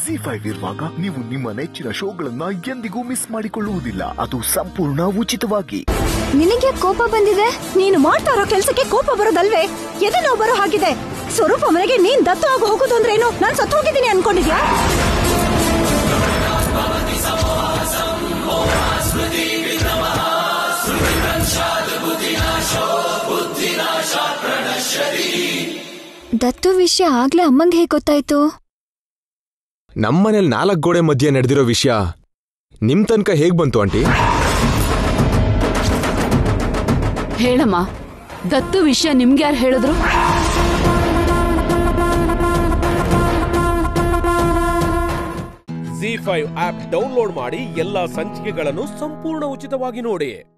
G five ಇರುವಾಗ ನೀವು ನಿಮ್ಮ ನೆಚ್ಚಿನ ಶೋಗಳನ್ನ ಎಂದಿಗೂ ಮಿಸ್ ಮಾಡಿಕೊಳ್ಳುವುದಿಲ್ಲ ಅದು ಸಂಪೂರ್ಣ ಉಚಿತವಾಗಿ ನಿನಗೆ ಕೋಪ ಬಂದಿದೆ ನೀನು ಮಾಡ್ತಾ ಇರೋ ಕೆಲ್ಸಕ್ಕೆ ಕೋಪ ಬರೋದಲ್ವೇ ಎದೆ ನೋವು ಬರೋ ಹಾಗಿದೆ ಸ್ವರೂಪ ಮನೆಗೆ ನೀನ್ ದತ್ತು ಆಗಿ ಹೋಗೋದು ಅಂದ್ರೇನು ನಾನ್ ಸತ್ತು ಹೋಗಿದ್ದೀನಿ ಅನ್ಕೊಂಡಿದ್ಯಾ ದತ್ತು ವಿಷಯ ಆಗ್ಲೇ ಅಮ್ಮಂಗೆ ಹೇಗ್ ಗೊತ್ತಾಯ್ತು ನಮ್ಮನೇಲಿ ನಾಲ್ಕು ಗೋಡೆ ಮಧ್ಯೆ ನಡೆದಿರೋ ವಿಷಯ ನಿಮ್ ತನಕ ಹೇಗ್ ಬಂತು ಆಂಟಿ ಹೇಳಮ್ಮ ದತ್ತು ವಿಷಯ ನಿಮ್ಗ್ಯಾರು ಹೇಳಿದ್ರು ಜಿ ಫೈವ್ ಆಪ್ ಡೌನ್ಲೋಡ್ ಮಾಡಿ ಎಲ್ಲಾ ಸಂಚಿಕೆಗಳನ್ನು ಸಂಪೂರ್ಣ ಉಚಿತವಾಗಿ ನೋಡಿ